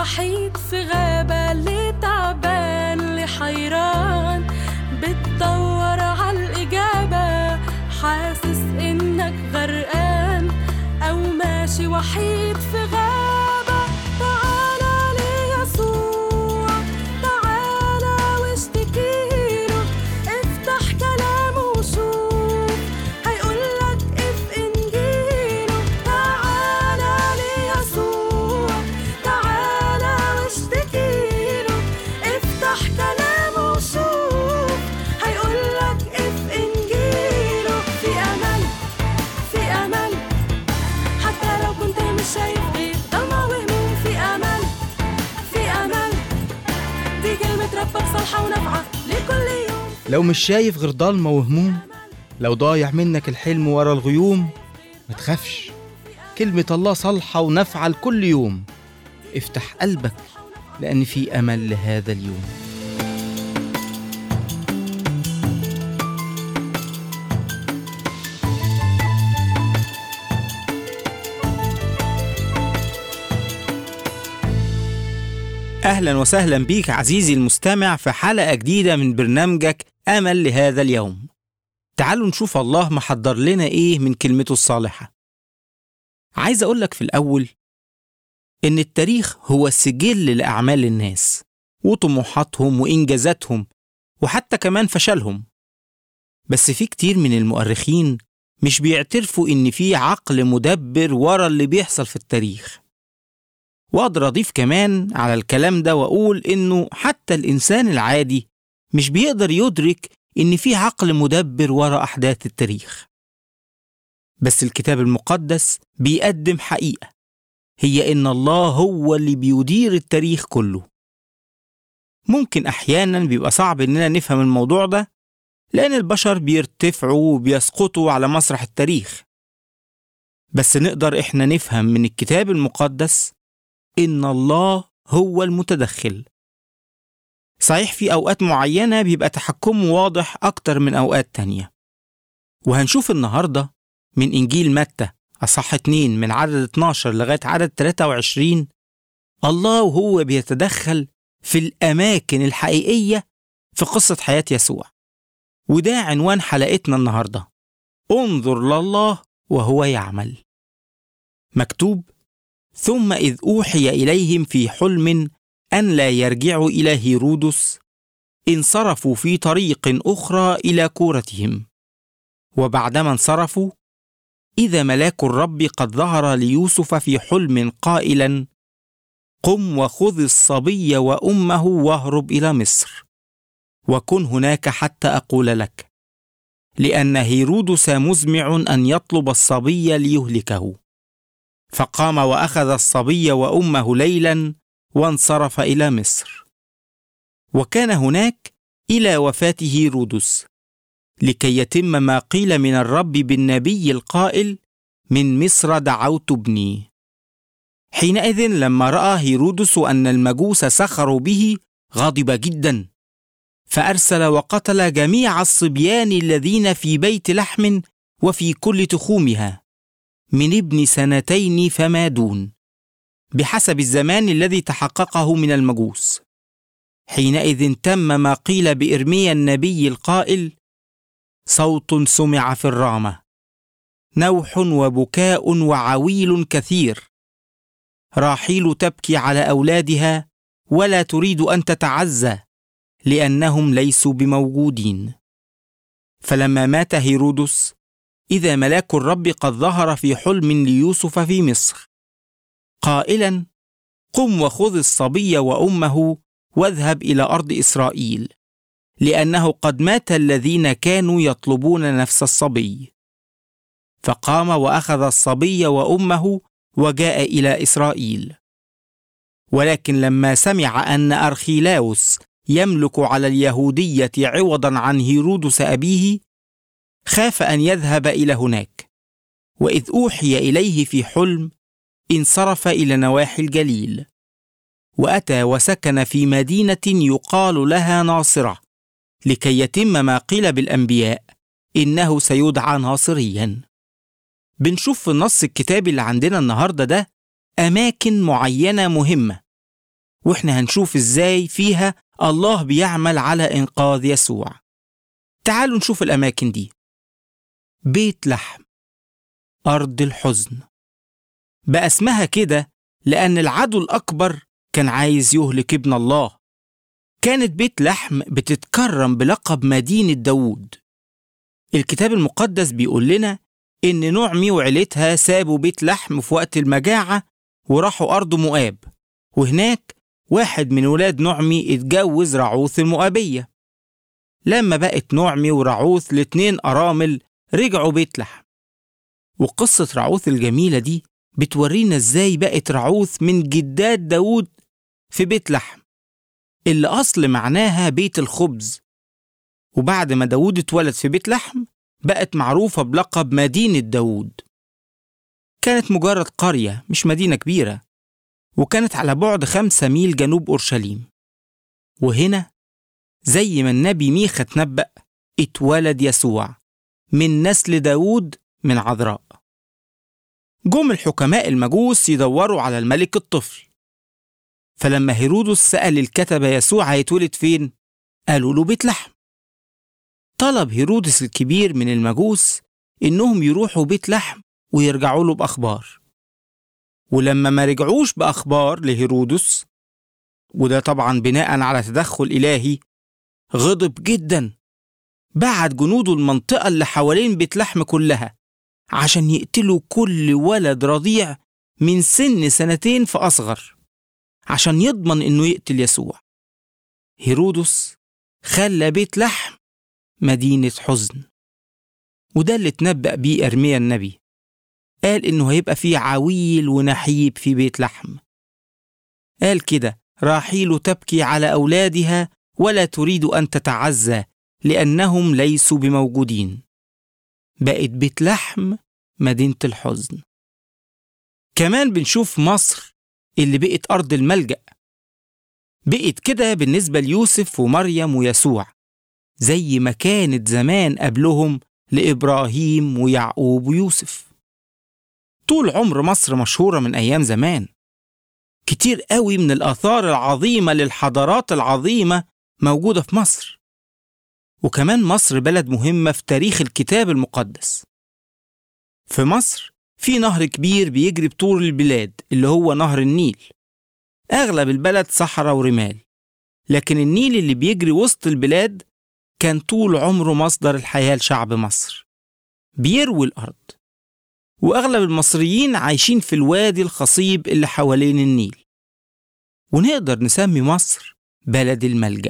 وحيد في غابة اللي تعبان اللي حيران بتدور عالإجابة حاسس إنك غرقان أو ماشي وحيد في غابة تعالى ليسوع تعالى واشتكيله افتح كلامه وشوف هيقولك اف انجيله تعالى ليسوع تعالى واشتكيله افتح كلامه وشوف هيقولك اف انجيله في امل في امل حتى لو كنت مش شايف غير ضلمة وهموم في امل في امل دي كلمة ربك صالحة ونافعة لكل يوم لو مش شايف غير ضلمة وهموم لو ضايع منك الحلم ورا الغيوم ما تخافش كلمة الله صالحة ونافعة لكل يوم افتح قلبك لأن في أمل لهذا اليوم أهلا وسهلا بيك عزيزي المستمع في حلقة جديدة من برنامجك أمل لهذا اليوم تعالوا نشوف الله محضر لنا إيه من كلمته الصالحة عايز أقولك في الأول إن التاريخ هو سجل لأعمال الناس وطموحاتهم وإنجازاتهم وحتى كمان فشلهم بس في كتير من المؤرخين مش بيعترفوا إن في عقل مدبر ورا اللي بيحصل في التاريخ واقدر اضيف كمان على الكلام ده واقول انه حتى الانسان العادي مش بيقدر يدرك ان في عقل مدبر ورا احداث التاريخ بس الكتاب المقدس بيقدم حقيقه هي ان الله هو اللي بيدير التاريخ كله ممكن احيانا بيبقى صعب اننا نفهم الموضوع ده لان البشر بيرتفعوا وبيسقطوا على مسرح التاريخ بس نقدر احنا نفهم من الكتاب المقدس إن الله هو المتدخل. صحيح في أوقات معينة بيبقى تحكمه واضح أكتر من أوقات تانية. وهنشوف النهاردة من إنجيل متى أصح 2 من عدد 12 لغاية عدد 23 الله وهو بيتدخل في الأماكن الحقيقية في قصة حياة يسوع. وده عنوان حلقتنا النهاردة. انظر لله وهو يعمل. مكتوب ثم إذ أوحي إليهم في حلم أن لا يرجعوا إلى هيرودس انصرفوا في طريق أخرى إلى كورتهم وبعدما انصرفوا إذا ملاك الرب قد ظهر ليوسف في حلم قائلا قم وخذ الصبي وأمه واهرب إلى مصر وكن هناك حتى أقول لك لأن هيرودس مزمع أن يطلب الصبي ليهلكه فقام واخذ الصبي وامه ليلا وانصرف الى مصر وكان هناك الى وفاه هيرودس لكي يتم ما قيل من الرب بالنبي القائل من مصر دعوت ابني حينئذ لما راى هيرودس ان المجوس سخروا به غضب جدا فارسل وقتل جميع الصبيان الذين في بيت لحم وفي كل تخومها من ابن سنتين فما دون بحسب الزمان الذي تحققه من المجوس حينئذ تم ما قيل بإرميا النبي القائل صوت سمع في الرامة نوح وبكاء وعويل كثير راحيل تبكي على أولادها ولا تريد أن تتعزى لأنهم ليسوا بموجودين فلما مات هيرودس إذا ملاك الرب قد ظهر في حلم ليوسف في مصر قائلا قم وخذ الصبي وأمه واذهب إلى أرض إسرائيل لأنه قد مات الذين كانوا يطلبون نفس الصبي فقام وأخذ الصبي وأمه وجاء إلى إسرائيل ولكن لما سمع أن أرخيلاوس يملك على اليهودية عوضا عن هيرودس أبيه خاف ان يذهب الى هناك واذ اوحي اليه في حلم انصرف الى نواحي الجليل واتى وسكن في مدينه يقال لها ناصره لكي يتم ما قيل بالانبياء انه سيدعى ناصريا بنشوف في النص الكتابي اللي عندنا النهارده ده اماكن معينه مهمه واحنا هنشوف ازاي فيها الله بيعمل على انقاذ يسوع تعالوا نشوف الاماكن دي بيت لحم ارض الحزن بقى اسمها كده لان العدو الاكبر كان عايز يهلك ابن الله كانت بيت لحم بتتكرم بلقب مدينة داوود الكتاب المقدس بيقول لنا إن نعمي وعيلتها سابوا بيت لحم في وقت المجاعة وراحوا أرض مؤاب وهناك واحد من ولاد نعمي اتجوز رعوث المؤابية لما بقت نعمي ورعوث الاتنين أرامل رجعوا بيت لحم وقصة رعوث الجميلة دي بتورينا ازاي بقت رعوث من جدات داود في بيت لحم اللي أصل معناها بيت الخبز وبعد ما داود اتولد في بيت لحم بقت معروفة بلقب مدينة داود كانت مجرد قرية مش مدينة كبيرة وكانت على بعد خمسة ميل جنوب أورشليم وهنا زي ما النبي ميخا تنبأ اتولد يسوع من نسل داود من عذراء جم الحكماء المجوس يدوروا على الملك الطفل فلما هيرودس سأل الكتبة يسوع هيتولد فين قالوا له بيت لحم طلب هيرودس الكبير من المجوس إنهم يروحوا بيت لحم ويرجعوا له بأخبار ولما ما رجعوش بأخبار لهيرودس وده طبعا بناء على تدخل إلهي غضب جدا بعت جنوده المنطقة اللي حوالين بيت لحم كلها عشان يقتلوا كل ولد رضيع من سن سنتين فأصغر عشان يضمن إنه يقتل يسوع هيرودس خلى بيت لحم مدينة حزن وده اللي اتنبأ بيه أرميا النبي قال إنه هيبقى فيه عويل ونحيب في بيت لحم قال كده راحيل تبكي على أولادها ولا تريد أن تتعزى لأنهم ليسوا بموجودين بقت بيت لحم مدينة الحزن كمان بنشوف مصر اللي بقت أرض الملجأ بقت كده بالنسبة ليوسف ومريم ويسوع زي ما كانت زمان قبلهم لإبراهيم ويعقوب ويوسف طول عمر مصر مشهورة من أيام زمان كتير قوي من الآثار العظيمة للحضارات العظيمة موجودة في مصر وكمان مصر بلد مهمة في تاريخ الكتاب المقدس في مصر في نهر كبير بيجري بطول البلاد اللي هو نهر النيل أغلب البلد صحراء ورمال لكن النيل اللي بيجري وسط البلاد كان طول عمره مصدر الحياة لشعب مصر بيروي الأرض وأغلب المصريين عايشين في الوادي الخصيب اللي حوالين النيل ونقدر نسمي مصر بلد الملجأ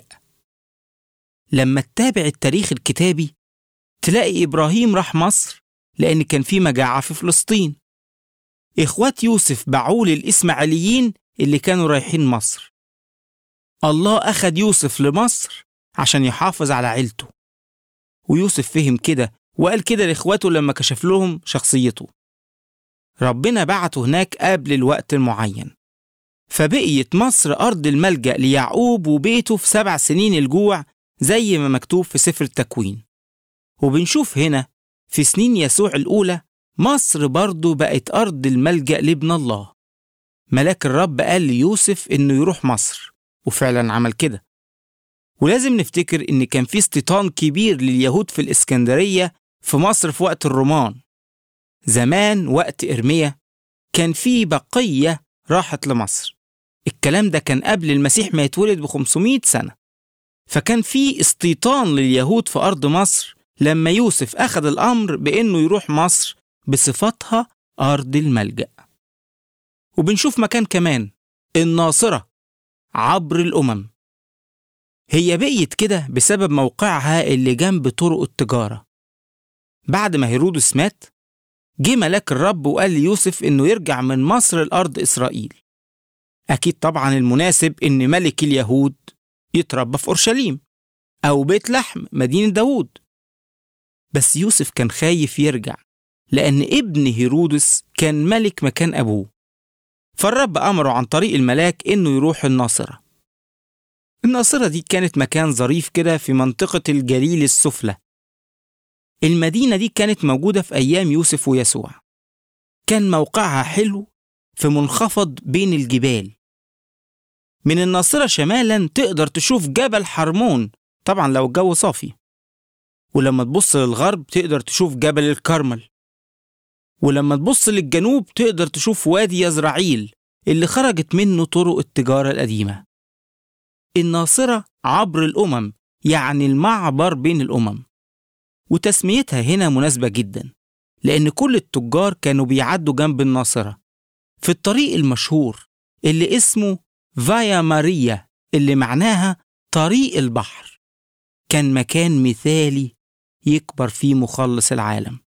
لما تتابع التاريخ الكتابي تلاقي إبراهيم راح مصر لأن كان في مجاعة في فلسطين إخوات يوسف باعوه للإسماعيليين اللي كانوا رايحين مصر الله أخد يوسف لمصر عشان يحافظ على عيلته ويوسف فهم كده وقال كده لإخواته لما كشف لهم شخصيته ربنا بعته هناك قبل الوقت المعين فبقيت مصر أرض الملجأ ليعقوب وبيته في سبع سنين الجوع زي ما مكتوب في سفر التكوين وبنشوف هنا في سنين يسوع الأولى مصر برضه بقت أرض الملجأ لابن الله ملاك الرب قال ليوسف إنه يروح مصر وفعلا عمل كده ولازم نفتكر إن كان في استيطان كبير لليهود في الإسكندرية في مصر في وقت الرومان زمان وقت إرميا كان في بقية راحت لمصر الكلام ده كان قبل المسيح ما يتولد ب 500 سنة فكان في استيطان لليهود في أرض مصر لما يوسف أخذ الأمر بإنه يروح مصر بصفتها أرض الملجأ وبنشوف مكان كمان الناصرة عبر الأمم هي بقيت كده بسبب موقعها اللي جنب طرق التجارة بعد ما هيرودس مات جه ملاك الرب وقال ليوسف إنه يرجع من مصر لأرض إسرائيل أكيد طبعا المناسب إن ملك اليهود يتربى في أورشليم أو بيت لحم مدينة داوود بس يوسف كان خايف يرجع لأن ابن هيرودس كان ملك مكان أبوه فالرب أمره عن طريق الملاك إنه يروح الناصرة الناصرة دي كانت مكان ظريف كده في منطقة الجليل السفلى المدينة دي كانت موجودة في أيام يوسف ويسوع كان موقعها حلو في منخفض بين الجبال من الناصرة شمالا تقدر تشوف جبل حرمون طبعا لو الجو صافي ولما تبص للغرب تقدر تشوف جبل الكرمل ولما تبص للجنوب تقدر تشوف وادي يزرعيل اللي خرجت منه طرق التجارة القديمة الناصرة عبر الأمم يعني المعبر بين الأمم وتسميتها هنا مناسبة جدا لأن كل التجار كانوا بيعدوا جنب الناصرة في الطريق المشهور اللي اسمه فايا ماريا اللي معناها طريق البحر كان مكان مثالي يكبر فيه مخلص العالم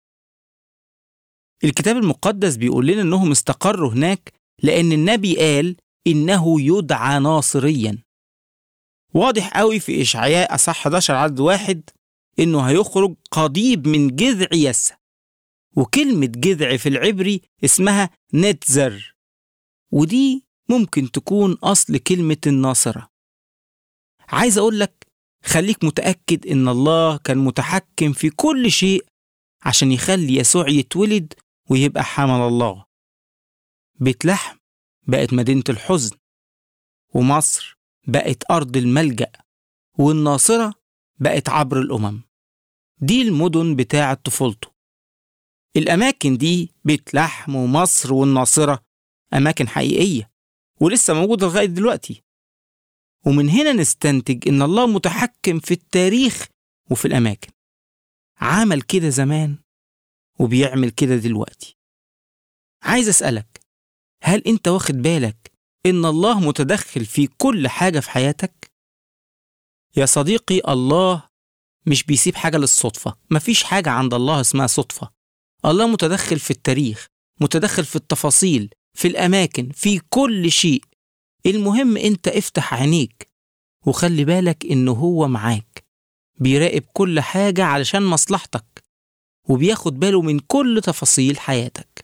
الكتاب المقدس بيقول لنا انهم استقروا هناك لان النبي قال انه يدعى ناصريا واضح قوي في اشعياء اصح 11 عدد واحد انه هيخرج قضيب من جذع يسى وكلمة جذع في العبري اسمها نتزر ودي ممكن تكون أصل كلمة الناصرة عايز أقول لك خليك متأكد إن الله كان متحكم في كل شيء عشان يخلي يسوع يتولد ويبقى حمل الله بيت لحم بقت مدينة الحزن ومصر بقت أرض الملجأ والناصرة بقت عبر الأمم دي المدن بتاعة طفولته الأماكن دي بيت لحم ومصر والناصرة أماكن حقيقية ولسه موجودة لغاية دلوقتي ومن هنا نستنتج إن الله متحكم في التاريخ وفي الأماكن عمل كده زمان وبيعمل كده دلوقتي عايز أسألك هل أنت واخد بالك إن الله متدخل في كل حاجة في حياتك؟ يا صديقي الله مش بيسيب حاجة للصدفة مفيش حاجة عند الله اسمها صدفة الله متدخل في التاريخ متدخل في التفاصيل في الأماكن في كل شيء المهم أنت افتح عينيك وخلي بالك إنه هو معاك بيراقب كل حاجة علشان مصلحتك وبياخد باله من كل تفاصيل حياتك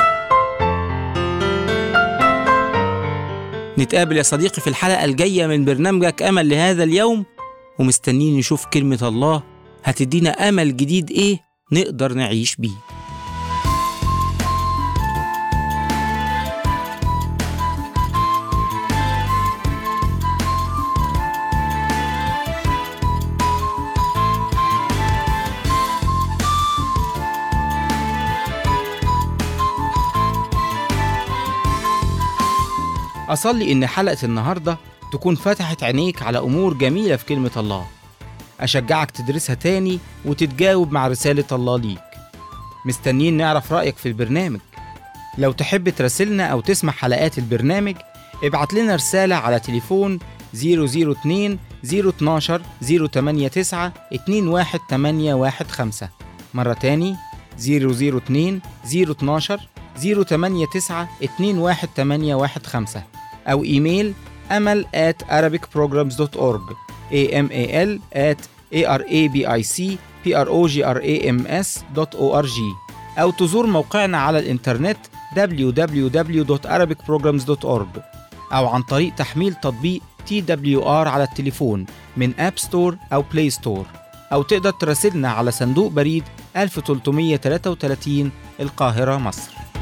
نتقابل يا صديقي في الحلقة الجاية من برنامجك أمل لهذا اليوم ومستنيين نشوف كلمة الله هتدينا أمل جديد إيه نقدر نعيش بيه أصلي إن حلقة النهاردة تكون فتحت عينيك على أمور جميلة في كلمة الله أشجعك تدرسها تاني وتتجاوب مع رسالة الله ليك مستنيين نعرف رأيك في البرنامج لو تحب تراسلنا أو تسمع حلقات البرنامج ابعت لنا رسالة على تليفون 002 012 089 21815 مرة تاني 002 012 089 21815 أو إيميل أمل at arabicprograms.org amal at arabicprograms.org أو تزور موقعنا على الإنترنت www.arabicprograms.org أو عن طريق تحميل تطبيق TWR على التليفون من أب ستور أو بلاي ستور أو تقدر تراسلنا على صندوق بريد 1333 القاهرة مصر